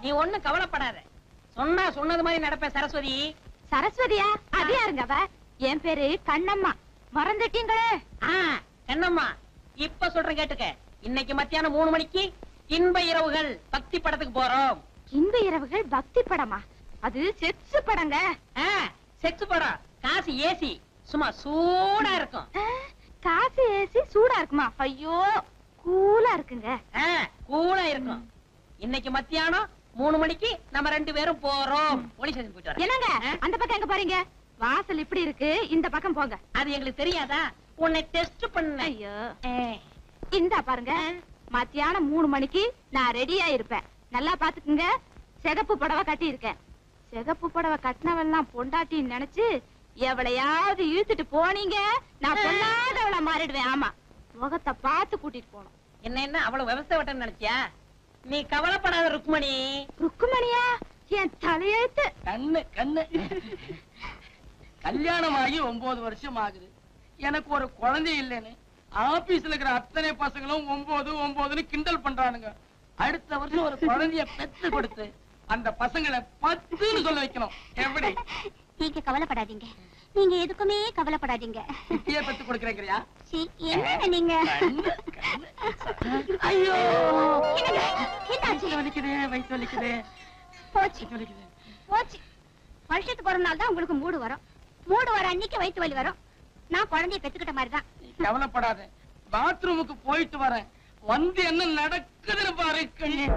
நீ ஒண்ணும் கவலைப்படாத சொன்னா சொன்னது மாதிரி நடப்பேன் சரஸ்வதி சரஸ்வதியா அது யாருங்க அவ என் பேரு கண்ணம்மா மறந்துட்டீங்களே ஆ கண்ணம்மா இப்ப சொல்றேன் கேட்டுக்க இன்னைக்கு மத்தியானம் மூணு மணிக்கு இன்ப இரவுகள் பக்தி படத்துக்கு போறோம் இன்ப இரவுகள் பக்தி படமா அது செக்ஸ் படங்க ஆ, செக்ஸ் படம் காசு ஏசி சும்மா சூடா இருக்கும் ஆ, காசு ஏசி சூடா இருக்குமா ஐயோ கூலா இருக்குங்க ஆ, கூலா இருக்கும் இன்னைக்கு மத்தியானம் மூணு மணிக்கு நம்ம ரெண்டு பேரும் போறோம் போலீஸ் ஸ்டேஷன் போயிட்டு வரோம் என்னங்க ஆ? அந்த பக்கம் எங்க போறீங்க வாசல் இப்படி இருக்கு இந்த பக்கம் போங்க அது எங்களுக்கு தெரியாதா உன்னை டெஸ்ட் பண்ண ஐயோ இந்தா பாருங்க மத்தியானம் மூணு மணிக்கு நான் ரெடியா இருப்பேன் நல்லா பாத்துக்குங்க சிகப்பு புடவை கட்டி இருக்கேன் சிகப்பு புடவை கட்டினவெல்லாம் பொண்டாட்டின்னு நினைச்சு எவளையாவது இழுத்துட்டு போனீங்க நான் பொல்லாதவள மாறிடுவேன் ஆமா முகத்தை பார்த்து கூட்டிட்டு போகணும் என்ன என்ன அவ்வளவு விவசாய வட்டம் நினைச்சியா நீ கவலைப்படாத ருக்மணி ருக்குமணியா என் தலையெழுத்து கண்ணு கண்ணு கல்யாணம் ஆகி ஒன்பது வருஷம் ஆகுது எனக்கு ஒரு குழந்தை இல்லைன்னு ஆபீஸ்ல இருக்கிற அத்தனை பசங்களும் ஒன்பது ஒன்பதுன்னு கிண்டல் பண்றானுங்க அடுத்த வருஷம் ஒரு குழந்தைய பெத்து கொடுத்து அந்த பசங்களை பத்துன்னு சொல்ல வைக்கணும் எப்படி நீங்க கவலைப்படாதீங்க நீங்க எதுக்குமே கவலைப்படாதீங்க இப்பயே பெத்து கொடுக்கறேங்கிறியா சீ, என்னங்க நீங்க கண்ணு, கண்ணு. ஐயோ என்னங்க? என்னாச்சு? வயித்து வலிக்குது வயிற்று வலிக்குது போச்சு வயித்து வலிக்குது போச்சு வருஷத்துக்கு ஒரு நாள் தான் உங்களுக்கு மூடு வரும் மூடு வர அன்னைக்கு வயிற்று வலி வரும் நான் குழந்தைய பெத்துக்கிட்ட மாதிரி தான் நீ கவலைப்படாத பாத்ரூமுக்கு போயிட்டு வரேன் வந்து என்ன நடக்குதுன்னு பாரு கண்ணு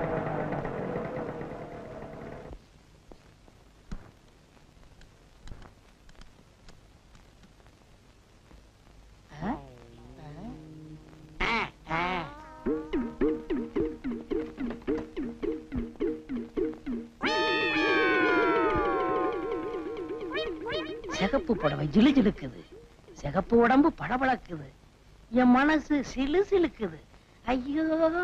சிகப்பு புடவை ஜிலு ஜிலுக்குது சிகப்பு உடம்பு பளபளக்குது என் மனசு சிலு சிலுக்குது ஐயோ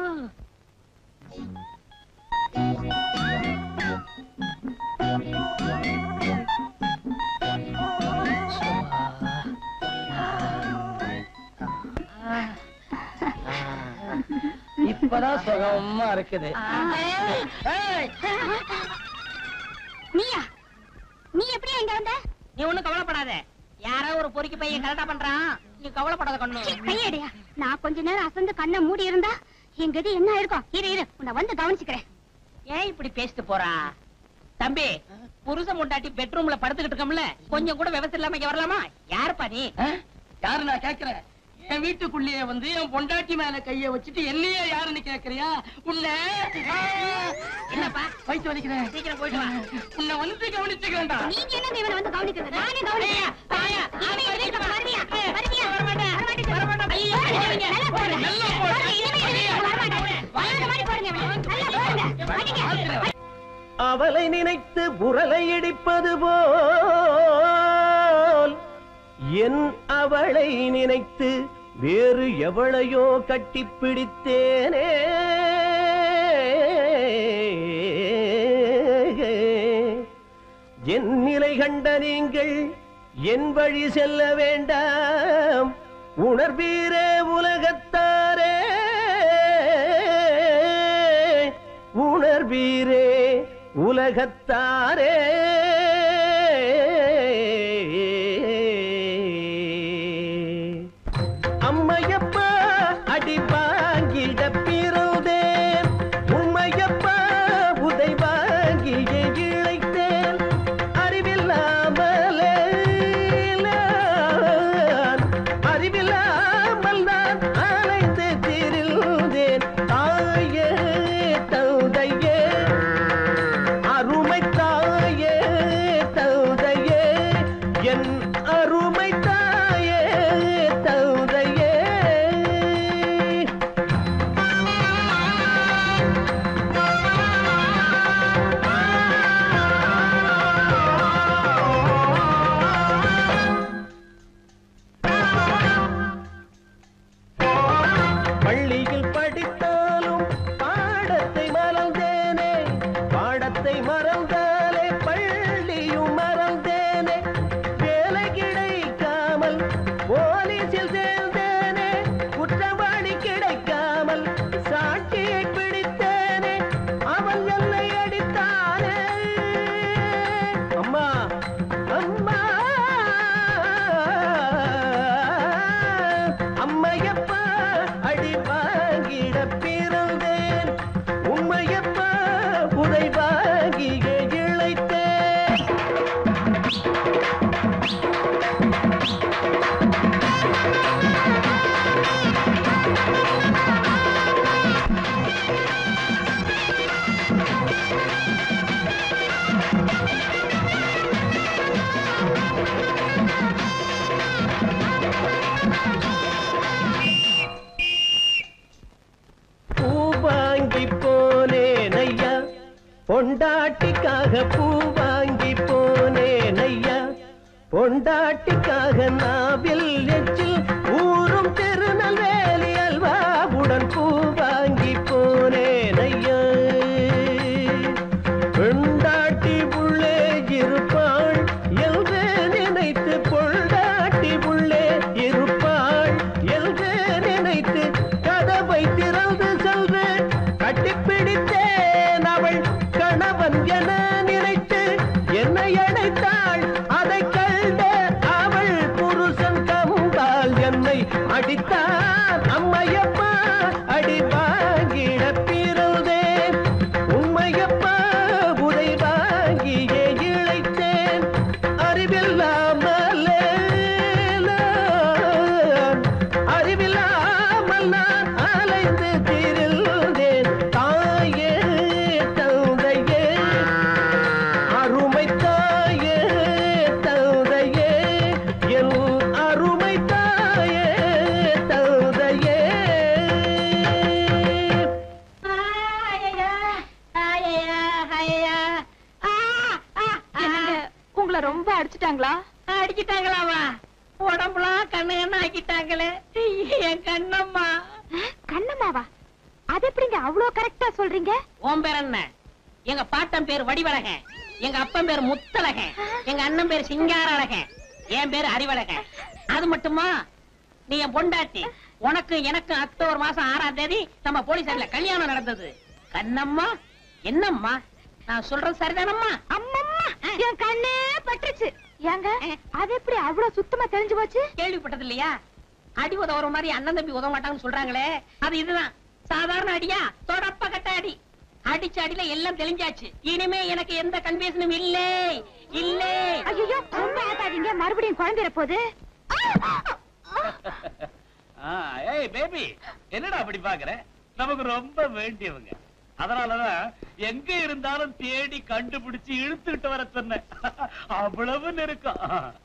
இப்பதான் சுகமா இருக்குது ஏய், நீயா நீ எப்படி இங்க வந்த நீ ஒண்ணும் கவலைப்படாத யாரோ ஒரு பொறுக்கி பையன் கரெக்டா பண்றான் நீ கவலைப்படாத கண்ணு கையடியா நான் கொஞ்ச நேரம் அசந்து கண்ணை மூடி இருந்தா எங்க இது என்ன இருக்கும் இரு இரு உன்னை வந்து கவனிச்சுக்கிறேன் ஏன் இப்படி பேசிட்டு போறா தம்பி புருஷன் முண்டாட்டி பெட்ரூம்ல படுத்துக்கிட்டு இருக்கோம்ல கொஞ்சம் கூட விவசாயம் இல்லாம இங்க வரலாமா யாருப்பா நீ ஆ? யாரு நான் கேக்குறேன் என் வீட்டுக்குள்ளேயே வந்து என் பொண்டாட்டி மேல கைய வச்சுட்டு என்னையே யாருன்னு கேக்குறியா உன்னை ஆ! என்னப்பா வயித்து வலிக்கிறேன் சீக்கிரம் போயிட்டு வா உன்னை வந்து கவனிச்சுக்கிறேன்டா நீங்க என்ன இவனை வந்து கவனிக்கிறது நானே கவனிக்கிறேன் தாயா, இனிமே இந்த வீட்டுக்கு வருவியா? வருவியா? வரமாட்டேன். வரமாட்டேன் சொல்லு. வரமாட்டேன். ஐயோ, ஐயோ, நல்லா போடுங்க. நல்லா போடு. போடுங்க, இனிமே இந்த வீட்டுக்கு வரமாட்டேன். வராத மாதிரி போடுங்க இவனை. நல்லா போடுங்க. அடிங்க. அவளை நினைத்து புரலை இடிப்பது போல் என் அவளை நினைத்து வேறு எவளையோ கட்டிப்பிடித்தேனே என் நிலை கண்ட நீங்கள் என் வழி செல்ல வேண்டாம் உணர்வீரே உலகத்தாரே உணர்வீரே உலகத்தாரே அம்மையப்பா அடி வாங்கிட பிறந்தேன் உம்மையப்பா உதை வாங்கிய இழைத்தேன் அறிவில்லாமலே நான் அறிவில்லாமல் நான் அலைந்து திரிந்தேன் தாயே தந்தையே அருமை தாயே தந்தையே என் அருமை தாயே தந்தையே பள்ளியில் படித்தாலும் பாடத்தை மறந்தேனே பாடத்தை மறந்தாலே பள்ளியும் மறந்தேனே வேலை கிடைக்காமல் போலீசில் சேர்ந்தேனே குற்றவாளி கிடைக்காமல் சாட்சியை பிடித்தேனே அவன் என்னை அடித்தான் பொண்டாட்டிக்காக பூ வாங்கி போனேன் ஐயா பொண்டாட்டிக்காக நாவில் எச்சில் ஊரும் திருநெல்வேலி அல்வாவுடன் பூ வாங்கி போனேன் ஐயா பெண்டாட்டி உள்ளே இருப்பாள் என்று நினைத்து பொண்டாட்டி உள்ளே இருப்பாள் என்று நினைத்து கதவை திறந்து சென்று கட்டிப்பிடித்தேன் அவள் கணவன் என நினைத்து என்னை அழைத்தாள் அதை கண்ட அவள் புருஷன் கமுந்தால் என்னை அடித்தான் அம்மையப்பா அடி வாங்கிட பிறந்தேன் உண்மையப்பா உதை வாங்கியே இழைத்தேன் அறிவில்லாமலே நான், அறிவில்லாமல் நான் அலைந்து திரிந்தேன் தாயே தந்தையே அருமை தாயே தந்தையே என் அருமை தாயே தந்தையே என்னங்க உங்களை ரொம்ப அடிச்சிட்டாங்களா அடிச்சிட்டாங்களாவா உடம்புலாம் கண்ணு கண்ணு ஆக்கிட்டாங்களே என் கண்ணம்மா கண்ணம்மாவா அது எப்படிங்க அவ்வளவு கரெக்டா சொல்றீங்க உன் பேர் என்ன எங்க பாட்டன் பேர் வடிவழகன் எங்க அப்பன் பேர் முத்தழகன் எங்க அண்ணன் பேர் சிங்காரழகன் என் பேர் அறிவழகன் அது மட்டுமா நீ என் பொண்டாட்டி உனக்கு எனக்கு அக்டோபர் மாசம் ஆறாம் தேதி நம்ம போலீஸ்ல கல்யாணம் நடந்தது கண்ணம்மா என்னம்மா நான் சொல்றது சரிதானம்மா அம்மம்மா என் கண்ணே பட்டுருச்சு ஏங்க அது எப்படி அவ்வளவு சுத்தமா தெரிஞ்சு போச்சு கேள்விப்பட்டது இல்லையா அடி உதவுற மாதிரி அண்ணன் தம்பி உதவ மாட்டாங்கன்னு சொல்றாங்களே அது இதுதான் சாதாரண அடியா தொடப்ப கட்ட அடி அடிச்ச அடியில எல்லாம் தெளிஞ்சாச்சு இனிமே எனக்கு எந்த கன்ஃபியூஷனும் இல்லை இல்லை ஐயோ ரொம்ப ஆகாதீங்க மறுபடியும் குழந்தைற போது ஆ, ஏய் பேபி என்னடா அப்படி பாக்குற நமக்கு ரொம்ப வேண்டியவங்க அதனாலதான் எங்க இருந்தாலும் தேடி கண்டுபிடிச்சு இழுத்துக்கிட்டு வர சொன்னேன் அவ்வளவு நெருக்கம்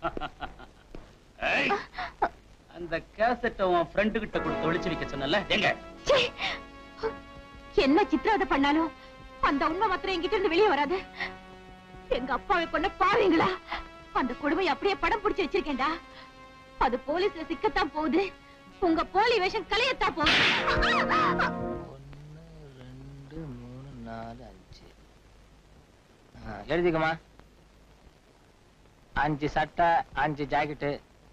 ஏய், அந்த கேசட்டை உன் ஃப்ரெண்டு கிட்ட கொடுத்து ஒளிச்சு வைக்க சொன்னல எங்க ச்சே! என்ன சித்திரவதை பண்ணாலும் அந்த உண்மை மாத்திரம் என்கிட்ட இருந்து வெளியே வராது எங்க அப்பாவை கொண்ட பாவீங்களா அந்த கொடுமை அப்படியே படம் பிடிச்சு வச்சிருக்கேன்டா அது போலீஸ்ல சிக்கத்தான் போகுது உங்க போலி வேஷம் கலையத்தான் போகுது ரெண்டு மூணு நாலு அஞ்சு ஆ, எழுதிக்கமா அஞ்சு சட்டை அஞ்சு ஜாக்கெட்டு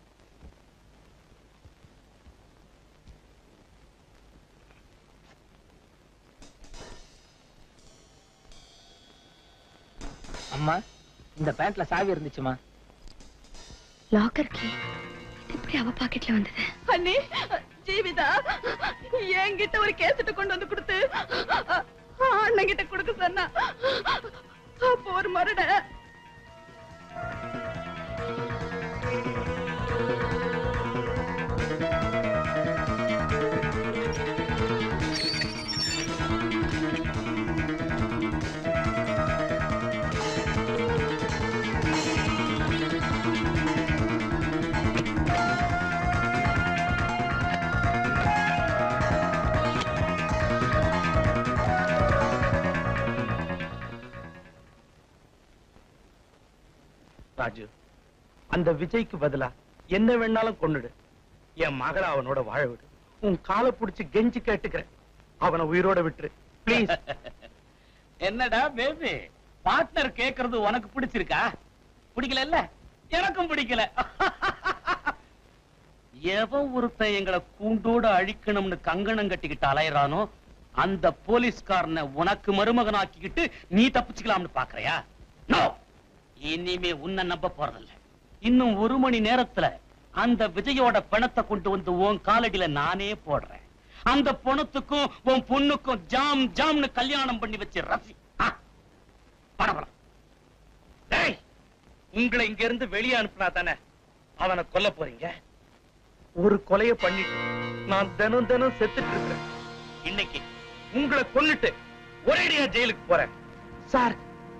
அம்மா இந்த பேண்ட்ல சாவி இருந்துச்சுமா லாக்கர் கீ எப்படி அவ பாக்கெட்ல வந்தது அண்ணி ஜீவிதா என்கிட்ட ஒரு கேசட்ட கொண்டு வந்து கொடுத்து அண்ணன் கிட்ட கொடுக்க சொன்னா அப்போ ஒரு மருட ராஜு அந்த விஜய்க்கு பதிலா என்ன வேணாலும் கொன்னுடு என் மகளை அவனோட வாழ விடு உன் காலை புடிச்சு கெஞ்சி கேட்டுக்கிறேன் அவனை உயிரோட விட்டுரு ப்ளீஸ் என்னடா பேபி பார்ட்னர் கேக்குறது உனக்கு பிடிச்சிருக்கா பிடிக்கல எனக்கும் பிடிக்கல எவன் ஒருத்தன் எங்களை கூண்டோட அழிக்கணும்னு கங்கணம் கட்டிக்கிட்டு அலையறானோ அந்த போலீஸ்காரனை உனக்கு மருமகனாக்கிக்கிட்டு நீ தப்பிச்சுக்கலாம்னு பாக்குறியா நோ இனிமே உன்னை நம்ப போறதில்ல இன்னும் ஒரு மணி நேரத்துல அந்த விஜயோட பணத்தை கொண்டு வந்து உன் காலடியில நானே போடுறேன் அந்த பணத்துக்கும் உன் பொண்ணுக்கும் ஜாம் ஜாம்னு கல்யாணம் பண்ணி வச்சு ரசி ஆ, படபடம். டேய், உங்களை இங்க இருந்து வெளியே அனுப்புனா தானே அவனை கொல்ல போறீங்க ஒரு கொலைய பண்ணிட்டு நான் தினம் தினம் செத்துட்டு இருக்கிறேன் இன்னைக்கு உங்களை கொன்னுட்டு ஒரேடியா ஜெயிலுக்கு போறேன் சார்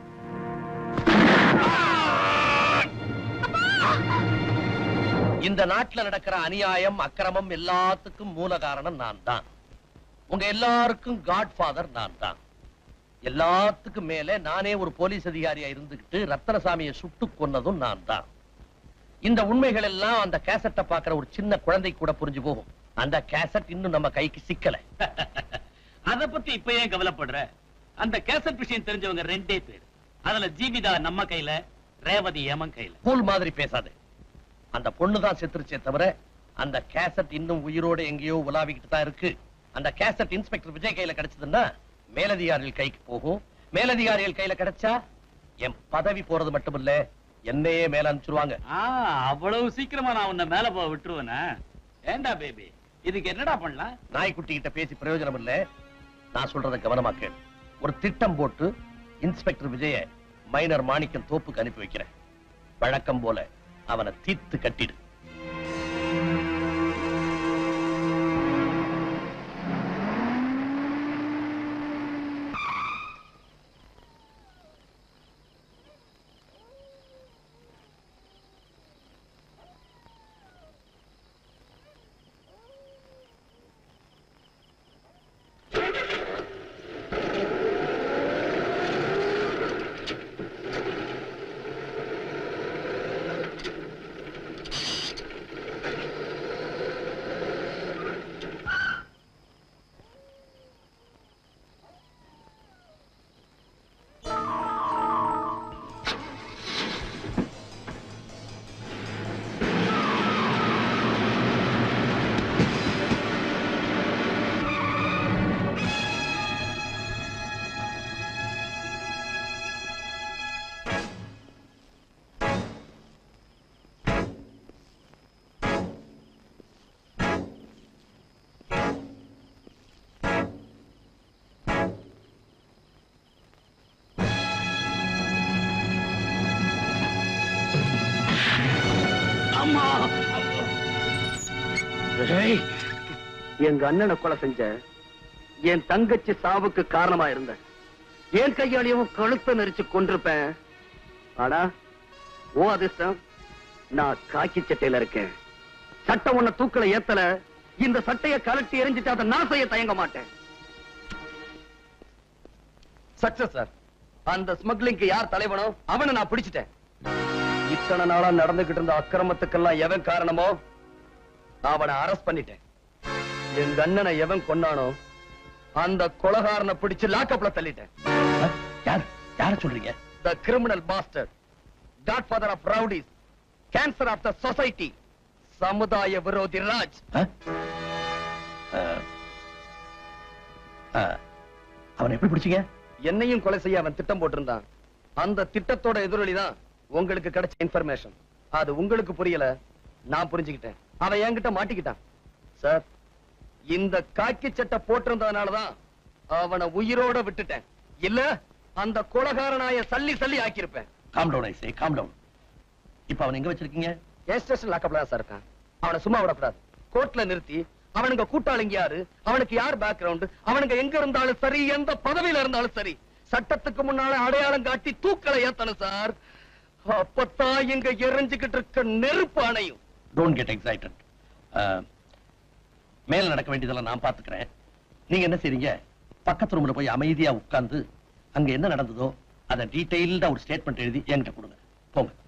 இந்த நாட்டுல நடக்கிற அநியாயம் அக்கிரமம் எல்லாத்துக்கும் மூல காரணம் நான் தான் உங்க எல்லாருக்கும் காட்ஃபாதர் நான் தான் எல்லாத்துக்கும் மேல நானே ஒரு போலீஸ் அதிகாரியா இருந்துகிட்டு ரத்தனசாமியை சுட்டு கொன்னதும் நான் தான் இந்த உண்மைகள் எல்லாம் அந்த கேசட்டை பாக்குற ஒரு சின்ன குழந்தை கூட புரிஞ்சு போகும் அந்த கேசட் இன்னும் நம்ம கைக்கு சிக்கல அத பத்தி இப்ப ஏன் கவலைப்படுற அந்த கேசட் விஷயம் தெரிஞ்சவங்க ரெண்டே பேர் அதுல ஜீவிதா நம்ம கையில ரேவதி ஏமன் கையில கூல் மாதிரி பேசாது அந்த பொண்ணு தான் செத்துருச்சே தவிர அந்த கேசட் இன்னும் உயிரோட எங்கேயோ உலாவிக்கிட்டு தான் இருக்கு அந்த கேசட் இன்ஸ்பெக்டர் விஜய் கையில கிடைச்சதுன்னா மேலதிகாரிகள் கைக்கு போகும் மேலதிகாரிகள் கையில கிடைச்சா என் பதவி போறது மட்டுமில்ல என்னையே மேல அனுப்பிச்சிருவாங்க ஆ, அவ்வளவு சீக்கிரமா நான் உன்னை மேல போக விட்டுருவேனா ஏண்டா பேபி இதுக்கு என்னடா பண்ணலாம் நாய்க்குட்டி கிட்ட பேசி பிரயோஜனம் இல்ல நான் சொல்றத கவனமா கேளு ஒரு திட்டம் போட்டு இன்ஸ்பெக்டர் விஜய மைனர் மாணிக்கம் தோப்புக்கு அனுப்பி வைக்கிறேன் வழக்கம் போல அவனை தீர்த்து கட்டிடு எங்க அண்ணனை கொலை செஞ்ச என் தங்கச்சி சாவுக்கு காரணமா இருந்த என் கையாலையும் கழுத்தை நெரிச்சு கொண்டிருப்பேன் ஆனா ஓ அதிர்ஷ்டம் நான் காக்கி சட்டையில இருக்கேன் சட்டம் உன்னை தூக்கல ஏத்தல இந்த சட்டைய கலட்டி எரிஞ்சிட்டு அதை நான் செய்ய தயங்க மாட்டேன் சக்சஸ் சார் அந்த ஸ்மக்லிங்க்கு யார் தலைவனோ அவனை நான் பிடிச்சிட்டேன் இத்தனை நாளா நடந்துகிட்டு இருந்த அக்கிரமத்துக்கெல்லாம் எவன் காரணமோ அவனை அரெஸ்ட் பண்ணிட்டேன் எங்க அண்ணனை எவன் கொன்னானோ அந்த கொலகாரனை பிடிச்சு லாக்கப்ல தள்ளிட்டேன் யார் யார சொல்றீங்க the criminal master godfather of rowdies cancer of the society சமுதாய விரோதி ராஜ் அஹ்? அஹ். அஹ். அவனை எப்படி பிடிச்சீங்க என்னையும் கொலை செய்ய அவன் திட்டம் போட்டிருந்தான் அந்த திட்டத்தோட எதிரொலி தான் உங்களுக்கு கிடைச்ச இன்ஃபர்மேஷன் அது உங்களுக்கு புரியல நான் புரிஞ்சுக்கிட்டேன் அவன் என்கிட்ட மாட்டிக்கிட்டான் சார் இந்த காக்கி சட்டை போட்டிருந்ததுனாலதான் அவனை உயிரோட விட்டுட்டேன் இல்ல அந்த கொலகாரனாய சல்லி சல்லி ஆக்கியிருப்பேன் calm down I say calm down இப்ப அவன் எங்க வச்சிருக்கீங்க என் ஸ்டேஷன் லாக்கப்ல தான் சார் இருக்கான் அவனை சும்மா விடக்கூடாது கோர்ட்ல நிறுத்தி அவனுங்க கூட்டாளிங்க யாரு அவனுக்கு யார் பேக்ரவுண்ட் அவனுங்க எங்க இருந்தாலும் சரி எந்த பதவியில இருந்தாலும் சரி சட்டத்துக்கு முன்னால அடையாளம் காட்டி தூக்கலை ஏத்தணும் சார் அப்பத்தான் இங்க எரிஞ்சுக்கிட்டு இருக்க நெருப்பு அணையும் டோன்ட் கெட் எக்ஸைட்டட் மேல நடக்க வேண்டியதெல்லாம் நான் பாத்துக்கிறேன் நீங்க என்ன செய்றீங்க பக்கத்து ரூம்ல போய் அமைதியா உட்கார்ந்து அங்க என்ன நடந்ததோ அதை டீடைல்டா ஒரு ஸ்டேட்மெண்ட் எழுதி என்கிட்ட கொடுங்க போங்க